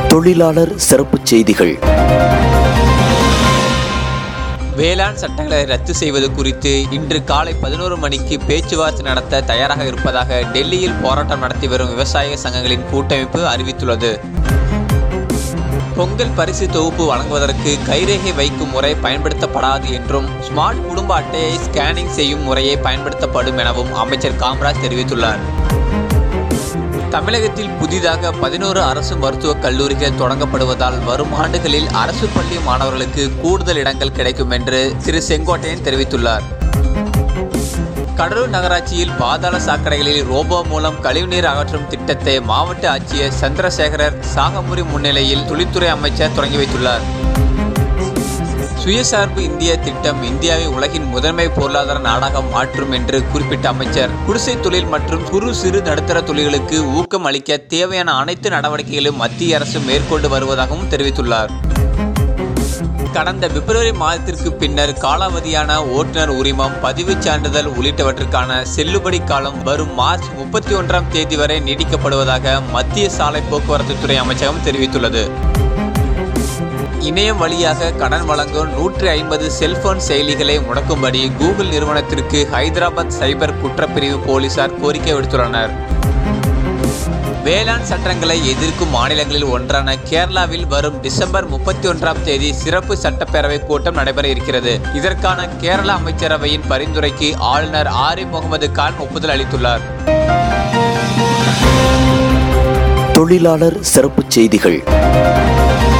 தொழிலாளர் சிறப்புச் செய்திகள் வேளாண் சட்டங்களை ரத்து செய்வது குறித்து இன்று காலை பதினோரு மணிக்கு பேச்சுவார்த்தை நடத்த தயாராக இருப்பதாக டெல்லியில் போராட்டம் நடத்தி வரும் விவசாய சங்கங்களின் கூட்டமைப்பு அறிவித்துள்ளது பொங்கல் பரிசு தொகுப்பு வழங்குவதற்கு கைரேகை வைக்கும் முறை பயன்படுத்தப்படாது என்றும் ஸ்மார்ட் குடும்ப அட்டையை ஸ்கேனிங் செய்யும் முறையே பயன்படுத்தப்படும் எனவும் அமைச்சர் காமராஜ் தெரிவித்துள்ளார் தமிழகத்தில் புதிதாக பதினோரு அரசு மருத்துவக் கல்லூரிகள் தொடங்கப்படுவதால் வரும் ஆண்டுகளில் அரசு பள்ளி மாணவர்களுக்கு கூடுதல் இடங்கள் கிடைக்கும் என்று திரு செங்கோட்டையன் தெரிவித்துள்ளார் கடலூர் நகராட்சியில் பாதாள சாக்கடைகளில் ரோபோ மூலம் கழிவுநீர் அகற்றும் திட்டத்தை மாவட்ட ஆட்சியர் சந்திரசேகரர் சாகமுரி முன்னிலையில் தொழில்துறை அமைச்சர் தொடங்கி வைத்துள்ளார் சுயசார்பு இந்திய திட்டம் இந்தியாவை உலகின் முதன்மை பொருளாதார நாடாக மாற்றும் என்று குறிப்பிட்ட அமைச்சர் குடிசை தொழில் மற்றும் குறு சிறு நடுத்தர தொழில்களுக்கு ஊக்கம் அளிக்க தேவையான அனைத்து நடவடிக்கைகளும் மத்திய அரசு மேற்கொண்டு வருவதாகவும் தெரிவித்துள்ளார் கடந்த பிப்ரவரி மாதத்திற்கு பின்னர் காலாவதியான ஓட்டுநர் உரிமம் பதிவுச் சான்றிதழ் உள்ளிட்டவற்றுக்கான செல்லுபடி காலம் வரும் மார்ச் முப்பத்தி ஒன்றாம் தேதி வரை நீடிக்கப்படுவதாக மத்திய சாலை போக்குவரத்து துறை அமைச்சகம் தெரிவித்துள்ளது இணையம் வழியாக கடன் வழங்கும் நூற்றி ஐம்பது செல்போன் செயலிகளை முடக்கும்படி கூகுள் நிறுவனத்திற்கு ஹைதராபாத் சைபர் குற்றப்பிரிவு போலீசார் கோரிக்கை விடுத்துள்ளனர் வேளாண் சட்டங்களை எதிர்க்கும் மாநிலங்களில் ஒன்றான கேரளாவில் வரும் டிசம்பர் முப்பத்தி ஒன்றாம் தேதி சிறப்பு சட்டப்பேரவை கூட்டம் நடைபெற இருக்கிறது இதற்கான கேரள அமைச்சரவையின் பரிந்துரைக்கு ஆளுநர் ஆரிஃப் முகமது கான் ஒப்புதல் அளித்துள்ளார் தொழிலாளர் சிறப்புச் செய்திகள்